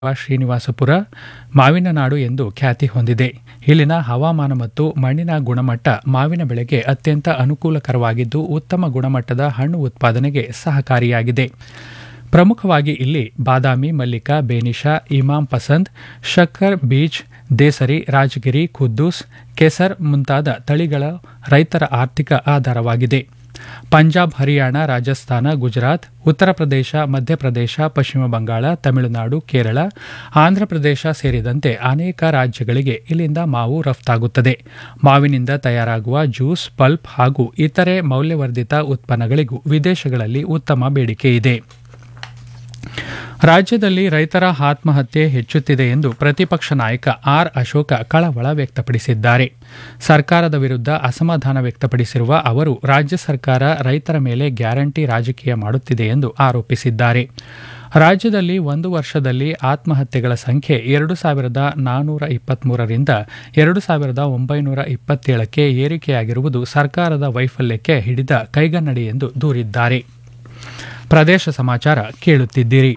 ಶ್ರೀನಿವಾಸಪುರ ಮಾವಿನ ನಾಡು ಎಂದು ಖ್ಯಾತಿ ಹೊಂದಿದೆ ಇಲ್ಲಿನ ಹವಾಮಾನ ಮತ್ತು ಮಣ್ಣಿನ ಗುಣಮಟ್ಟ ಮಾವಿನ ಬೆಳೆಗೆ ಅತ್ಯಂತ ಅನುಕೂಲಕರವಾಗಿದ್ದು ಉತ್ತಮ ಗುಣಮಟ್ಟದ ಹಣ್ಣು ಉತ್ಪಾದನೆಗೆ ಸಹಕಾರಿಯಾಗಿದೆ ಪ್ರಮುಖವಾಗಿ ಇಲ್ಲಿ ಬಾದಾಮಿ ಮಲ್ಲಿಕಾ ಬೇನಿಶಾ ಇಮಾಂ ಪಸಂದ್ ಶಕ್ಕರ್ ಬೀಜ್ ದೇಸರಿ ರಾಜಗಿರಿ ಖುದ್ದೂಸ್ ಕೆಸರ್ ಮುಂತಾದ ತಳಿಗಳ ರೈತರ ಆರ್ಥಿಕ ಆಧಾರವಾಗಿದೆ ಪಂಜಾಬ್ ಹರಿಯಾಣ ರಾಜಸ್ಥಾನ ಗುಜರಾತ್ ಉತ್ತರ ಪ್ರದೇಶ ಮಧ್ಯಪ್ರದೇಶ ಪಶ್ಚಿಮ ಬಂಗಾಳ ತಮಿಳುನಾಡು ಕೇರಳ ಆಂಧ್ರಪ್ರದೇಶ ಸೇರಿದಂತೆ ಅನೇಕ ರಾಜ್ಯಗಳಿಗೆ ಇಲ್ಲಿಂದ ಮಾವು ರಫ್ತಾಗುತ್ತದೆ ಮಾವಿನಿಂದ ತಯಾರಾಗುವ ಜ್ಯೂಸ್ ಪಲ್ಪ್ ಹಾಗೂ ಇತರೆ ಮೌಲ್ಯವರ್ಧಿತ ಉತ್ಪನ್ನಗಳಿಗೂ ವಿದೇಶಗಳಲ್ಲಿ ಉತ್ತಮ ಬೇಡಿಕೆ ಇದೆ ರಾಜ್ಯದಲ್ಲಿ ರೈತರ ಆತ್ಮಹತ್ಯೆ ಹೆಚ್ಚುತ್ತಿದೆ ಎಂದು ಪ್ರತಿಪಕ್ಷ ನಾಯಕ ಆರ್ ಅಶೋಕ ಕಳವಳ ವ್ಯಕ್ತಪಡಿಸಿದ್ದಾರೆ ಸರ್ಕಾರದ ವಿರುದ್ಧ ಅಸಮಾಧಾನ ವ್ಯಕ್ತಪಡಿಸಿರುವ ಅವರು ರಾಜ್ಯ ಸರ್ಕಾರ ರೈತರ ಮೇಲೆ ಗ್ಯಾರಂಟಿ ರಾಜಕೀಯ ಮಾಡುತ್ತಿದೆ ಎಂದು ಆರೋಪಿಸಿದ್ದಾರೆ ರಾಜ್ಯದಲ್ಲಿ ಒಂದು ವರ್ಷದಲ್ಲಿ ಆತ್ಮಹತ್ಯೆಗಳ ಸಂಖ್ಯೆ ಎರಡು ಸಾವಿರದ ನಾನ್ನೂರ ಇಪ್ಪತ್ಮೂರರಿಂದ ಎರಡು ಸಾವಿರದ ಒಂಬೈನೂರ ಇಪ್ಪತ್ತೇಳಕ್ಕೆ ಏರಿಕೆಯಾಗಿರುವುದು ಸರ್ಕಾರದ ವೈಫಲ್ಯಕ್ಕೆ ಹಿಡಿದ ಕೈಗನ್ನಡಿ ಎಂದು ದೂರಿದ್ದಾರೆ ಪ್ರದೇಶ ಸಮಾಚಾರ ಕೇಳುತ್ತಿದ್ದೀರಿ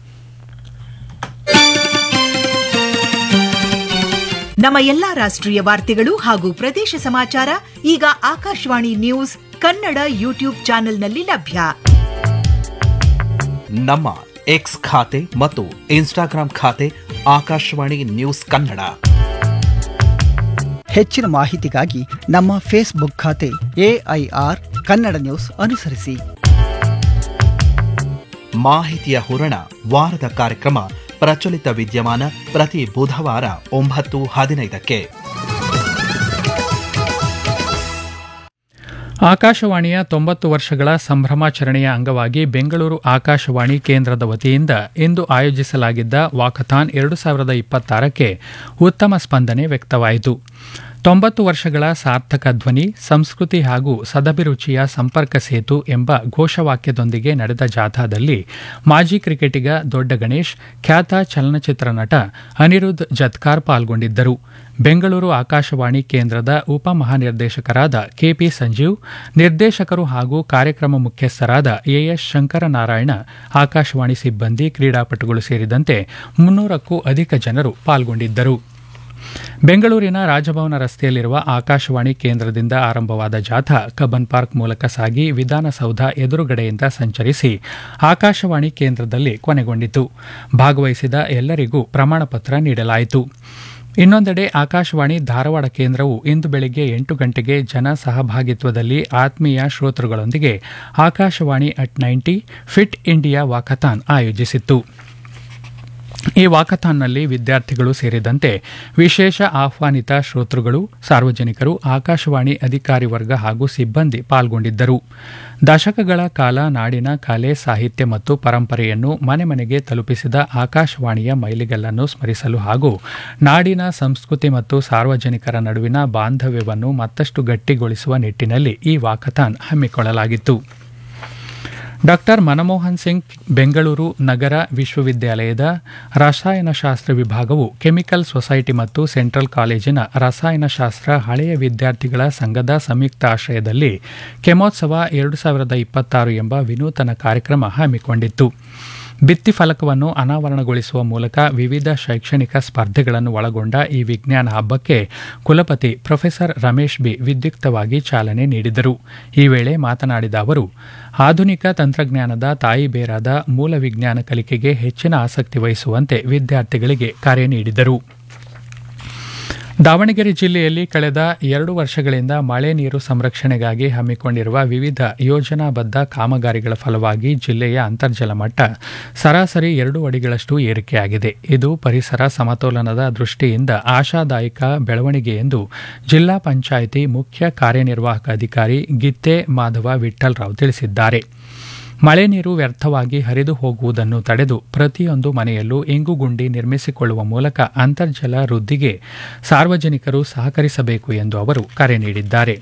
ನಮ್ಮ ಎಲ್ಲಾ ರಾಷ್ಟ್ರೀಯ ವಾರ್ತೆಗಳು ಹಾಗೂ ಪ್ರದೇಶ ಸಮಾಚಾರ ಈಗ ಆಕಾಶವಾಣಿ ನ್ಯೂಸ್ ಕನ್ನಡ ಯೂಟ್ಯೂಬ್ ಚಾನೆಲ್ನಲ್ಲಿ ಲಭ್ಯ ನಮ್ಮ ಎಕ್ಸ್ ಖಾತೆ ಮತ್ತು ಇನ್ಸ್ಟಾಗ್ರಾಂ ಖಾತೆ ಆಕಾಶವಾಣಿ ನ್ಯೂಸ್ ಕನ್ನಡ ಹೆಚ್ಚಿನ ಮಾಹಿತಿಗಾಗಿ ನಮ್ಮ ಫೇಸ್ಬುಕ್ ಖಾತೆ ಎಐಆರ್ ಕನ್ನಡ ನ್ಯೂಸ್ ಅನುಸರಿಸಿ ಮಾಹಿತಿಯ ಹೂರಣ ವಾರದ ಕಾರ್ಯಕ್ರಮ ಪ್ರಚಲಿತ ವಿದ್ಯಮಾನ ಪ್ರತಿ ಬುಧವಾರ ಒಂಬತ್ತು ಹದಿನೈದಕ್ಕೆ ಆಕಾಶವಾಣಿಯ ತೊಂಬತ್ತು ವರ್ಷಗಳ ಸಂಭ್ರಮಾಚರಣೆಯ ಅಂಗವಾಗಿ ಬೆಂಗಳೂರು ಆಕಾಶವಾಣಿ ಕೇಂದ್ರದ ವತಿಯಿಂದ ಇಂದು ಆಯೋಜಿಸಲಾಗಿದ್ದ ವಾಕಥಾನ್ ಎರಡು ಸಾವಿರದ ಇಪ್ಪತ್ತಾರಕ್ಕೆ ಉತ್ತಮ ಸ್ಪಂದನೆ ವ್ಯಕ್ತವಾಯಿತು ತೊಂಬತ್ತು ವರ್ಷಗಳ ಸಾರ್ಥಕ ಧ್ವನಿ ಸಂಸ್ಕೃತಿ ಹಾಗೂ ಸದಭಿರುಚಿಯ ಸಂಪರ್ಕ ಸೇತು ಎಂಬ ಘೋಷವಾಕ್ಯದೊಂದಿಗೆ ನಡೆದ ಜಾಥಾದಲ್ಲಿ ಮಾಜಿ ಕ್ರಿಕೆಟಿಗ ದೊಡ್ಡ ಗಣೇಶ್ ಖ್ಯಾತ ಚಲನಚಿತ್ರ ನಟ ಅನಿರುದ್ಧ್ ಜತ್ಕಾರ್ ಪಾಲ್ಗೊಂಡಿದ್ದರು ಬೆಂಗಳೂರು ಆಕಾಶವಾಣಿ ಕೇಂದ್ರದ ಉಪ ಮಹಾನಿರ್ದೇಶಕರಾದ ಕೆಪಿ ಸಂಜೀವ್ ನಿರ್ದೇಶಕರು ಹಾಗೂ ಕಾರ್ಯಕ್ರಮ ಮುಖ್ಯಸ್ಥರಾದ ಎಎಸ್ ಶಂಕರನಾರಾಯಣ ಆಕಾಶವಾಣಿ ಸಿಬ್ಬಂದಿ ಕ್ರೀಡಾಪಟುಗಳು ಸೇರಿದಂತೆ ಮುನ್ನೂರಕ್ಕೂ ಅಧಿಕ ಜನರು ಪಾಲ್ಗೊಂಡಿದ್ದರು ಬೆಂಗಳೂರಿನ ರಾಜಭವನ ರಸ್ತೆಯಲ್ಲಿರುವ ಆಕಾಶವಾಣಿ ಕೇಂದ್ರದಿಂದ ಆರಂಭವಾದ ಜಾಥಾ ಕಬ್ಬನ್ ಪಾರ್ಕ್ ಮೂಲಕ ಸಾಗಿ ವಿಧಾನಸೌಧ ಎದುರುಗಡೆಯಿಂದ ಸಂಚರಿಸಿ ಆಕಾಶವಾಣಿ ಕೇಂದ್ರದಲ್ಲಿ ಕೊನೆಗೊಂಡಿತು ಭಾಗವಹಿಸಿದ ಎಲ್ಲರಿಗೂ ಪ್ರಮಾಣಪತ್ರ ನೀಡಲಾಯಿತು ಇನ್ನೊಂದೆಡೆ ಆಕಾಶವಾಣಿ ಧಾರವಾಡ ಕೇಂದ್ರವು ಇಂದು ಬೆಳಗ್ಗೆ ಎಂಟು ಗಂಟೆಗೆ ಜನ ಸಹಭಾಗಿತ್ವದಲ್ಲಿ ಆತ್ಮೀಯ ಶ್ರೋತೃಗಳೊಂದಿಗೆ Akashvani at ninety fit India walkathon ಆಯೋಜಿಸಿತ್ತು ಈ ವಾಕಥಾನ್ನಲ್ಲಿ ವಿದ್ಯಾರ್ಥಿಗಳು ಸೇರಿದಂತೆ ವಿಶೇಷ ಆಹ್ವಾನಿತ ಶ್ರೋತೃಗಳು ಸಾರ್ವಜನಿಕರು ಆಕಾಶವಾಣಿ ಅಧಿಕಾರಿ ವರ್ಗ ಹಾಗೂ ಸಿಬ್ಬಂದಿ ಪಾಲ್ಗೊಂಡಿದ್ದರು ದಶಕಗಳ ಕಾಲ ನಾಡಿನ ಕಲೆ ಸಾಹಿತ್ಯ ಮತ್ತು ಪರಂಪರೆಯನ್ನು ಮನೆ ಮನೆಗೆ ತಲುಪಿಸಿದ ಆಕಾಶವಾಣಿಯ ಮೈಲಿಗಲ್ಲನ್ನು ಸ್ಮರಿಸಲು ಹಾಗೂ ನಾಡಿನ ಸಂಸ್ಕೃತಿ ಮತ್ತು ಸಾರ್ವಜನಿಕರ ನಡುವಿನ ಬಾಂಧವ್ಯವನ್ನು ಮತ್ತಷ್ಟು ಗಟ್ಟಿಗೊಳಿಸುವ ನಿಟ್ಟಿನಲ್ಲಿ ಈ ವಾಕಥಾನ್ ಹಮ್ಮಿಕೊಳ್ಳಲಾಗಿತ್ತು ಡಾಕ್ಟರ್ ಮನಮೋಹನ್ ಸಿಂಗ್ ಬೆಂಗಳೂರು ನಗರ ವಿಶ್ವವಿದ್ಯಾಲಯದ ರಸಾಯನಶಾಸ್ತ್ರ ವಿಭಾಗವು ಕೆಮಿಕಲ್ ಸೊಸೈಟಿ ಮತ್ತು ಸೆಂಟ್ರಲ್ ಕಾಲೇಜಿನ ರಸಾಯನಶಾಸ್ತ್ರ ಹಳೆಯ ವಿದ್ಯಾರ್ಥಿಗಳ ಸಂಘದ ಸಂಯುಕ್ತ ಆಶ್ರಯದಲ್ಲಿ ಕೆಮೋತ್ಸವ ಎರಡು ಸಾವಿರದ ಇಪ್ಪತ್ತಾರು ಎಂಬ ವಿನೂತನ ಕಾರ್ಯಕ್ರಮ ಹಮ್ಮಿಕೊಂಡಿತ್ತು ಭಿತ್ತಿಫಲಕವನ್ನು ಅನಾವರಣಗೊಳಿಸುವ ಮೂಲಕ ವಿವಿಧ ಶೈಕ್ಷಣಿಕ ಸ್ಪರ್ಧೆಗಳನ್ನು ಒಳಗೊಂಡ ಈ ವಿಜ್ಞಾನ ಹಬ್ಬಕ್ಕೆ ಕುಲಪತಿ ಪ್ರೊಫೆಸರ್ ರಮೇಶ್ ಬಿ ವಿದ್ಯುಕ್ತವಾಗಿ ಚಾಲನೆ ನೀಡಿದರು ಈ ವೇಳೆ ಮಾತನಾಡಿದ ಅವರು ಆಧುನಿಕ ತಂತ್ರಜ್ಞಾನದ ತಾಯಿ ಬೇರಾದ ಮೂಲ ವಿಜ್ಞಾನ ಕಲಿಕೆಗೆ ಹೆಚ್ಚಿನ ಆಸಕ್ತಿ ವಹಿಸುವಂತೆ ವಿದ್ಯಾರ್ಥಿಗಳಿಗೆ ಕರೆ ನೀಡಿದರು ದಾವಣಗೆರೆ ಜಿಲ್ಲೆಯಲ್ಲಿ ಕಳೆದ ಎರಡು ವರ್ಷಗಳಿಂದ ಮಳೆ ನೀರು ಸಂರಕ್ಷಣೆಗಾಗಿ ಹಮ್ಮಿಕೊಂಡಿರುವ ವಿವಿಧ ಯೋಜನಾಬದ್ಧ ಕಾಮಗಾರಿಗಳ ಫಲವಾಗಿ ಜಿಲ್ಲೆಯ ಅಂತರ್ಜಲ ಮಟ್ಟ ಸರಾಸರಿ ಎರಡು ಅಡಿಗಳಷ್ಟು ಏರಿಕೆಯಾಗಿದೆ ಇದು ಪರಿಸರ ಸಮತೋಲನದ ದೃಷ್ಟಿಯಿಂದ ಆಶಾದಾಯಕ ಬೆಳವಣಿಗೆ ಎಂದು ಜಿಲ್ಲಾ ಪಂಚಾಯಿತಿ ಮುಖ್ಯ ಕಾರ್ಯನಿರ್ವಾಹಕ ಅಧಿಕಾರಿ ಗಿತ್ತೆ ಮಾಧವ ವಿಠ್ಠಲ್ರಾವ್ ತಿಳಿಸಿದ್ದಾರೆ ಮಳೆ ನೀರು ವ್ಯರ್ಥವಾಗಿ ಹರಿದು ಹೋಗುವುದನ್ನು ತಡೆದು ಪ್ರತಿಯೊಂದು ಮನೆಯಲ್ಲೂ ಇಂಗುಗುಂಡಿ ನಿರ್ಮಿಸಿಕೊಳ್ಳುವ ಮೂಲಕ ಅಂತರ್ಜಲ ವೃದ್ಧಿಗೆ ಸಾರ್ವಜನಿಕರು ಸಹಕರಿಸಬೇಕು ಎಂದು ಅವರು ಕರೆ ನೀಡಿದ್ದಾರೆ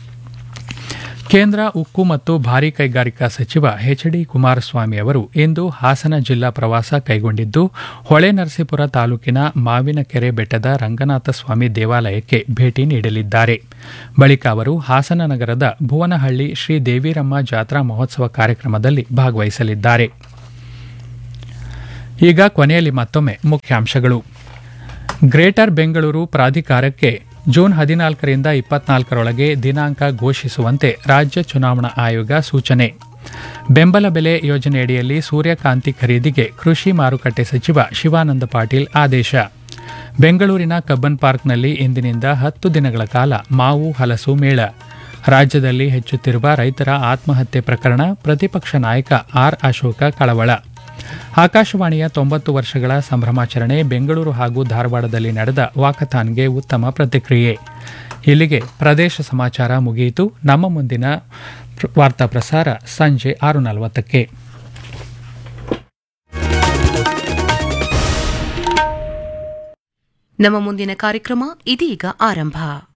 ಕೇಂದ್ರ ಉಕ್ಕು ಮತ್ತು ಭಾರೀ ಕೈಗಾರಿಕಾ ಸಚಿವ ಎಚ್ ಡಿ ಕುಮಾರಸ್ವಾಮಿ ಅವರು ಇಂದು ಹಾಸನ ಜಿಲ್ಲಾ ಪ್ರವಾಸ ಕೈಗೊಂಡಿದ್ದು ಹೊಳೆನರಸೀಪುರ ತಾಲೂಕಿನ ಮಾವಿನಕೆರೆ ಬೆಟ್ಟದ ರಂಗನಾಥ ಸ್ವಾಮಿ ದೇವಾಲಯಕ್ಕೆ ಭೇಟಿ ನೀಡಲಿದ್ದಾರೆ ಬಳಿಕ ಅವರು ಹಾಸನ ನಗರದ ಭುವನಹಳ್ಳಿ ಶ್ರೀ ದೇವಿರಮ್ಮ ಜಾತ್ರಾ ಮಹೋತ್ಸವ ಕಾರ್ಯಕ್ರಮದಲ್ಲಿ ಭಾಗವಹಿಸಲಿದ್ದಾರೆ ಈಗ ಕೊನೆಯಲ್ಲಿ ಮತ್ತೊಮ್ಮೆ ಮುಖ್ಯಾಂಶಗಳು ಗ್ರೇಟರ್ ಬೆಂಗಳೂರು ಪ್ರಾಧಿಕಾರಕ್ಕೆ ಜೂನ್ ಹದಿನಾಲ್ಕರಿಂದ ಇಪ್ಪತ್ನಾಲ್ಕರೊಳಗೆ ದಿನಾಂಕ ಘೋಷಿಸುವಂತೆ ರಾಜ್ಯ ಚುನಾವಣಾ ಆಯೋಗ ಸೂಚನೆ ಬೆಂಬಲ ಬೆಲೆ ಯೋಜನೆಯಡಿಯಲ್ಲಿ ಸೂರ್ಯಕಾಂತಿ ಖರೀದಿಗೆ ಕೃಷಿ ಮಾರುಕಟ್ಟೆ ಸಚಿವ ಶಿವಾನಂದ ಪಾಟೀಲ್ ಆದೇಶ ಬೆಂಗಳೂರಿನ ಕಬ್ಬನ್ ಪಾರ್ಕ್ನಲ್ಲಿ ಇಂದಿನಿಂದ ಹತ್ತು ದಿನಗಳ ಕಾಲ ಮಾವು ಹಲಸು ಮೇಳ ರಾಜ್ಯದಲ್ಲಿ ಹೆಚ್ಚುತ್ತಿರುವ ರೈತರ ಆತ್ಮಹತ್ಯೆ ಪ್ರಕರಣ ಪ್ರತಿಪಕ್ಷ ನಾಯಕ ಆರ್ ಅಶೋಕ ಕಳವಳ ಆಕಾಶವಾಣಿಯ ತೊಂಬತ್ತು ವರ್ಷಗಳ ಸಂಭ್ರಮಾಚರಣೆ ಬೆಂಗಳೂರು ಹಾಗೂ ಧಾರವಾಡದಲ್ಲಿ ನಡೆದ ವಾಕಥಾನ್ಗೆ ಉತ್ತಮ ಪ್ರತಿಕ್ರಿಯೆ ಇಲ್ಲಿಗೆ ಪ್ರದೇಶ ಸಮಾಚಾರ ಮುಗಿಯಿತು ನಮ್ಮ ಮುಂದಿನ ಪ್ರ- ವಾರ್ತಾ ಪ್ರಸಾರ ಸಂಜೆ ಆರು ನಲವತ್ತಕ್ಕೆ ನಮ್ಮ ಮುಂದಿನ ಕಾರ್ಯಕ್ರಮ ಇದೀಗ ಆರಂಭ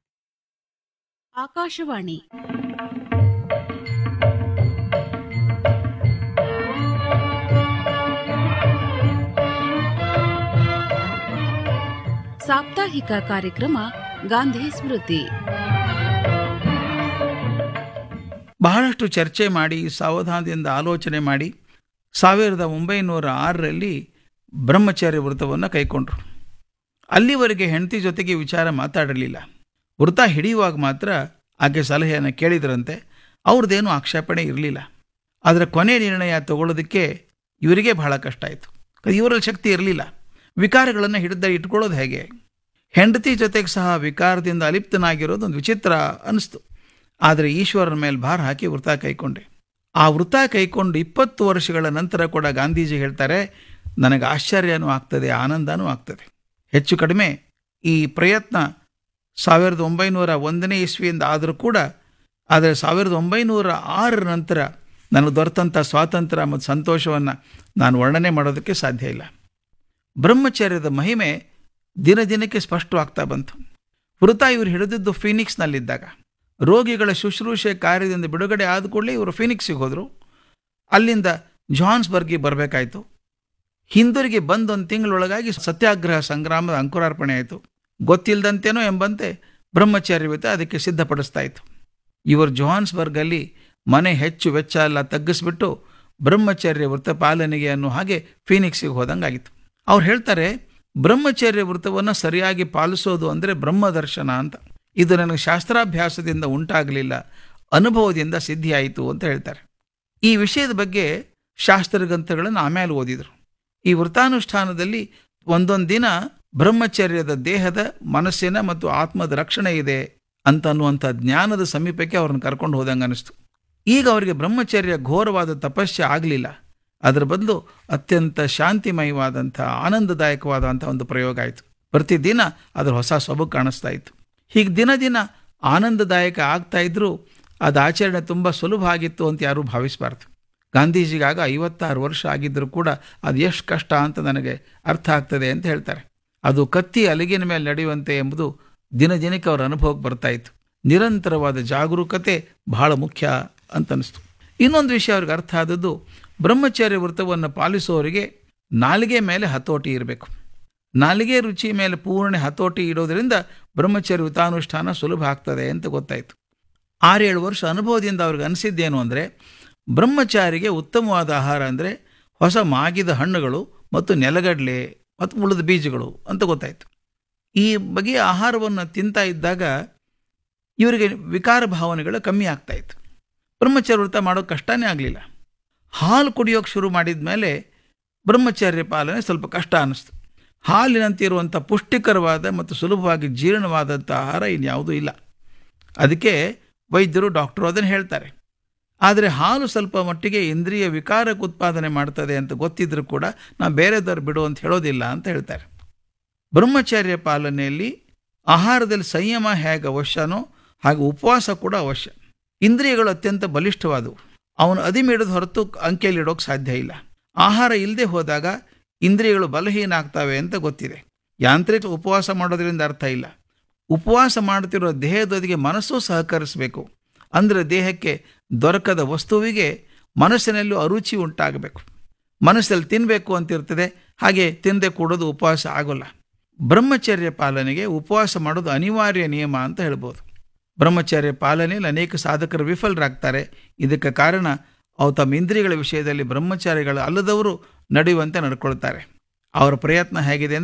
ಆಕಾಶವಾಣಿ ಸಾಪ್ತಾಹಿಕ ಕಾರ್ಯಕ್ರಮ ಗಾಂಧಿ ಸ್ಮೃತಿ ಬಹಳಷ್ಟು ಚರ್ಚೆ ಮಾಡಿ ಸಾವಧಾನದಿಂದ ಆಲೋಚನೆ ಮಾಡಿ ಸಾವಿರದ ಒಂಬೈನೂರ ಆರರಲ್ಲಿ ಬ್ರಹ್ಮಚಾರ್ಯ ವೃತವನ್ನು ಕೈಕೊಂಡ್ರು ಅಲ್ಲಿವರೆಗೆ ಹೆಂಡತಿ ಜೊತೆಗೆ ವಿಚಾರ ಮಾತಾಡಲಿಲ್ಲ ವೃತ ಹಿಡಿಯುವಾಗ ಮಾತ್ರ ಆಕೆ ಸಲಹೆಯನ್ನು ಕೇಳಿದ್ರಂತೆ ಅವ್ರದ್ದೇನೂ ಆಕ್ಷೇಪಣೆ ಇರಲಿಲ್ಲ ಆದರೆ ಕೊನೆ ನಿರ್ಣಯ ತಗೊಳ್ಳೋದಕ್ಕೆ ಇವರಿಗೆ ಬಹಳ ಕಷ್ಟ ಆಯಿತು ಇವರಲ್ಲಿ ಶಕ್ತಿ ಇರಲಿಲ್ಲ ವಿಕಾರಗಳನ್ನು ಹಿಡಿದ ಇಟ್ಕೊಳ್ಳೋದು ಹೇಗೆ ಹೆಂಡತಿ ಜೊತೆಗೆ ಸಹ ವಿಕಾರದಿಂದ ಅಲಿಪ್ತನಾಗಿರೋದು ಒಂದು ವಿಚಿತ್ರ ಅನಿಸ್ತು ಆದರೆ ಈಶ್ವರನ ಮೇಲೆ ಭಾರ ಹಾಕಿ ವೃತ ಕೈಕೊಂಡೆ ಆ ವೃತ ಕೈಕೊಂಡು ಇಪ್ಪತ್ತು ವರ್ಷಗಳ ನಂತರ ಕೂಡ ಗಾಂಧೀಜಿ ಹೇಳ್ತಾರೆ ನನಗೆ ಆಶ್ಚರ್ಯನೂ ಆಗ್ತದೆ ಆನಂದನೂ ಆಗ್ತದೆ ಹೆಚ್ಚು ಕಡಿಮೆ ಈ ಪ್ರಯತ್ನ ಸಾವಿರದ ಒಂಬೈನೂರ ಒಂದನೇ ಇಸ್ವಿಯಿಂದ ಆದರೂ ಕೂಡ ಆದರೆ ಸಾವಿರದ ಒಂಬೈನೂರ ಆರರ ನಂತರ ನನಗೆ ದೊರೆತಂಥ ಸ್ವಾತಂತ್ರ್ಯ ಮತ್ತು ಸಂತೋಷವನ್ನು ನಾನು ವರ್ಣನೆ ಮಾಡೋದಕ್ಕೆ ಸಾಧ್ಯ ಇಲ್ಲ ಬ್ರಹ್ಮಚರ್ಯದ ಮಹಿಮೆ ದಿನ ದಿನಕ್ಕೆ ಸ್ಪಷ್ಟವಾಗ್ತಾ ಬಂತು ವೃತ ಇವರು ಹಿಡಿದಿದ್ದು ಫೀನಿಕ್ಸ್ನಲ್ಲಿದ್ದಾಗ ರೋಗಿಗಳ ಶುಶ್ರೂಷೆ ಕಾರ್ಯದಿಂದ ಬಿಡುಗಡೆ ಆದ ಕೂಡಲೇ ಇವರು ಫೀನಿಕ್ಸಿಗೆ ಹೋದರು ಅಲ್ಲಿಂದ ಜಾನ್ಸ್ಬರ್ಗಿಗೆ ಬರಬೇಕಾಯಿತು ಹಿಂದಿರುಗಿ ಬಂದು ಒಂದು ತಿಂಗಳೊಳಗಾಗಿ ಸತ್ಯಾಗ್ರಹ ಸಂಗ್ರಾಮದ ಅಂಕುರಾರ್ಪಣೆ ಆಯಿತು ಗೊತ್ತಿಲ್ಲದಂತೇನೋ ಎಂಬಂತೆ ಬ್ರಹ್ಮಚಾರ್ಯವಿತ ಅದಕ್ಕೆ ಸಿದ್ಧಪಡಿಸ್ತಾ ಇತ್ತು ಇವರು ಜೋಹಾನ್ಸ್ಬರ್ಗಲ್ಲಿ ಮನೆ ಹೆಚ್ಚು ವೆಚ್ಚ ಎಲ್ಲ ತಗ್ಗಿಸ್ಬಿಟ್ಟು ಬ್ರಹ್ಮಚರ್ಯ ವೃತ್ತ ಪಾಲನೆಗೆ ಅನ್ನೋ ಹಾಗೆ ಫೀನಿಕ್ಸಿಗೆ ಹೋದಂಗಾಗಿತ್ತು ಅವ್ರು ಹೇಳ್ತಾರೆ ಬ್ರಹ್ಮಚರ್ಯ ವೃತ್ತವನ್ನು ಸರಿಯಾಗಿ ಪಾಲಿಸೋದು ಅಂದರೆ ಬ್ರಹ್ಮದರ್ಶನ ಅಂತ ಇದು ನನಗೆ ಶಾಸ್ತ್ರಾಭ್ಯಾಸದಿಂದ ಉಂಟಾಗಲಿಲ್ಲ ಅನುಭವದಿಂದ ಸಿದ್ಧಿಯಾಯಿತು ಅಂತ ಹೇಳ್ತಾರೆ ಈ ವಿಷಯದ ಬಗ್ಗೆ ಶಾಸ್ತ್ರಗ್ರಂಥಗಳನ್ನು ಆಮೇಲೆ ಓದಿದರು ಈ ವೃತ್ತಾನುಷ್ಠಾನದಲ್ಲಿ ಒಂದೊಂದು ದಿನ ಬ್ರಹ್ಮಚರ್ಯದ ದೇಹದ ಮನಸ್ಸಿನ ಮತ್ತು ಆತ್ಮದ ರಕ್ಷಣೆ ಇದೆ ಅಂತ ಅನ್ನುವಂಥ ಜ್ಞಾನದ ಸಮೀಪಕ್ಕೆ ಅವ್ರನ್ನ ಕರ್ಕೊಂಡು ಹೋದಂಗೆ ಅನಿಸ್ತು ಈಗ ಅವರಿಗೆ ಬ್ರಹ್ಮಚರ್ಯ ಘೋರವಾದ ತಪಸ್ಸೆ ಆಗಲಿಲ್ಲ ಅದರ ಬದಲು ಅತ್ಯಂತ ಶಾಂತಿಮಯವಾದಂಥ ಆನಂದದಾಯಕವಾದಂಥ ಒಂದು ಪ್ರಯೋಗ ಆಯಿತು ಪ್ರತಿದಿನ ಅದರ ಹೊಸ ಸೊಬಗು ಕಾಣಿಸ್ತಾ ಇತ್ತು ಹೀಗೆ ದಿನ ದಿನ ಆನಂದದಾಯಕ ಆಗ್ತಾ ಇದ್ರೂ ಅದು ಆಚರಣೆ ತುಂಬ ಸುಲಭ ಆಗಿತ್ತು ಅಂತ ಯಾರೂ ಭಾವಿಸಬಾರ್ದು ಗಾಂಧೀಜಿಗಾಗ ಐವತ್ತಾರು ವರ್ಷ ಆಗಿದ್ದರೂ ಕೂಡ ಅದು ಎಷ್ಟು ಕಷ್ಟ ಅಂತ ನನಗೆ ಅರ್ಥ ಆಗ್ತದೆ ಅಂತ ಹೇಳ್ತಾರೆ ಅದು ಕತ್ತಿ ಅಲಗಿನ ಮೇಲೆ ನಡೆಯುವಂತೆ ಎಂಬುದು ದಿನ ದಿನಕ್ಕೆ ಅವರ ಅನುಭವಕ್ಕೆ ಬರ್ತಾ ಇತ್ತು ನಿರಂತರವಾದ ಜಾಗರೂಕತೆ ಬಹಳ ಮುಖ್ಯ ಅಂತ ಅನಿಸ್ತು ಇನ್ನೊಂದು ವಿಷಯ ಅವ್ರಿಗೆ ಅರ್ಥ ಆದದ್ದು ಬ್ರಹ್ಮಚರ್ಯ ವೃತ್ತವನ್ನು ಪಾಲಿಸುವವರಿಗೆ ನಾಲಿಗೆ ಮೇಲೆ ಹತೋಟಿ ಇರಬೇಕು ನಾಲಿಗೆ ರುಚಿ ಮೇಲೆ ಪೂರ್ಣ ಹತೋಟಿ ಇಡೋದ್ರಿಂದ ಬ್ರಹ್ಮಚರ್ಯ ವೃತಾನುಷ್ಠಾನ ಸುಲಭ ಆಗ್ತದೆ ಅಂತ ಗೊತ್ತಾಯಿತು ಆರೇಳು ವರ್ಷ ಅನುಭವದಿಂದ ಅವ್ರಿಗೆ ಅನಿಸಿದ್ದೇನು ಅಂದರೆ ಬ್ರಹ್ಮಚಾರಿಗೆ ಉತ್ತಮವಾದ ಆಹಾರ ಅಂದರೆ ಹೊಸ ಮಾಗಿದ ಹಣ್ಣುಗಳು ಮತ್ತು ನೆಲಗಡಲೆ ಮತ್ತು ಉಳಿದ ಬೀಜಗಳು ಅಂತ ಗೊತ್ತಾಯಿತು ಈ ಬಗೆಯ ಆಹಾರವನ್ನು ತಿಂತಾ ಇದ್ದಾಗ ಇವರಿಗೆ ವಿಕಾರ ಭಾವನೆಗಳು ಕಮ್ಮಿ ಆಗ್ತಾ ಇತ್ತು ಬ್ರಹ್ಮಚರ್ಯ ವೃತ ಮಾಡೋಕ್ಕೆ ಕಷ್ಟನೇ ಆಗಲಿಲ್ಲ ಹಾಲು ಕುಡಿಯೋಕೆ ಶುರು ಮಾಡಿದ ಮೇಲೆ ಬ್ರಹ್ಮಚರ್ಯ ಪಾಲನೆ ಸ್ವಲ್ಪ ಕಷ್ಟ ಅನ್ನಿಸ್ತು ಹಾಲಿನಂತೆ ಇರುವಂಥ ಪುಷ್ಟಿಕರವಾದ ಮತ್ತು ಸುಲಭವಾಗಿ ಜೀರ್ಣವಾದಂಥ ಆಹಾರ ಇನ್ಯಾವುದೂ ಇಲ್ಲ ಅದಕ್ಕೆ ವೈದ್ಯರು ಡಾಕ್ಟರು ಅದನ್ನು ಹೇಳ್ತಾರೆ ಆದರೆ ಹಾಲು ಸ್ವಲ್ಪ ಮಟ್ಟಿಗೆ ಇಂದ್ರಿಯ ವಿಕಾರಕ್ಕೆ ಉತ್ಪಾದನೆ ಮಾಡ್ತದೆ ಅಂತ ಗೊತ್ತಿದ್ರೂ ಕೂಡ ನಾವು ಬೇರೆದವ್ರು ಬಿಡು ಅಂತ ಹೇಳೋದಿಲ್ಲ ಅಂತ ಹೇಳ್ತಾರೆ ಬ್ರಹ್ಮಚರ್ಯ ಪಾಲನೆಯಲ್ಲಿ ಆಹಾರದಲ್ಲಿ ಸಂಯಮ ಹೇಗೆ ಅವಶ್ಯನೋ ಹಾಗೆ ಉಪವಾಸ ಕೂಡ ಅವಶ್ಯ ಇಂದ್ರಿಯಗಳು ಅತ್ಯಂತ ಬಲಿಷ್ಠವಾದವು ಅವನು ಅದಿಮಿಡಿದ ಹೊರತು ಅಂಕೆಯಲ್ಲಿಡೋಕೆ ಸಾಧ್ಯ ಇಲ್ಲ ಆಹಾರ ಇಲ್ಲದೆ ಹೋದಾಗ ಇಂದ್ರಿಯಗಳು ಬಲಹೀನ ಆಗ್ತವೆ ಅಂತ ಗೊತ್ತಿದೆ ಯಾಂತ್ರಿಕ ಉಪವಾಸ ಮಾಡೋದ್ರಿಂದ ಅರ್ಥ ಇಲ್ಲ ಉಪವಾಸ ಮಾಡ್ತಿರೋ ದೇಹದೊಂದಿಗೆ ಮನಸ್ಸು ಸಹಕರಿಸಬೇಕು ಅಂದರೆ ದೇಹಕ್ಕೆ ದೊರಕದ ವಸ್ತುವಿಗೆ ಮನಸ್ಸಿನಲ್ಲೂ ಅರುಚಿ ಉಂಟಾಗಬೇಕು ಮನಸ್ಸಲ್ಲಿ ತಿನ್ನಬೇಕು ಅಂತಿರ್ತದೆ ಹಾಗೆ ತಿನ್ನದೆ ಕೂಡೋದು ಉಪವಾಸ ಆಗೋಲ್ಲ ಬ್ರಹ್ಮಚರ್ಯ ಪಾಲನೆಗೆ ಉಪವಾಸ ಮಾಡೋದು ಅನಿವಾರ್ಯ ನಿಯಮ ಅಂತ ಹೇಳ್ಬೋದು ಬ್ರಹ್ಮಚರ್ಯ ಪಾಲನೆಯಲ್ಲಿ ಅನೇಕ ಸಾಧಕರು ವಿಫಲರಾಗ್ತಾರೆ ಇದಕ್ಕೆ ಕಾರಣ ಅವು ತಮ್ಮ ಇಂದ್ರಿಯಗಳ ವಿಷಯದಲ್ಲಿ ಬ್ರಹ್ಮಚಾರಿಗಳು ಅಲ್ಲದವರು ನಡೆಯುವಂತೆ ನಡ್ಕೊಳ್ತಾರೆ ಅವರ ಪ್ರಯತ್ನ ಹೇಗಿದೆ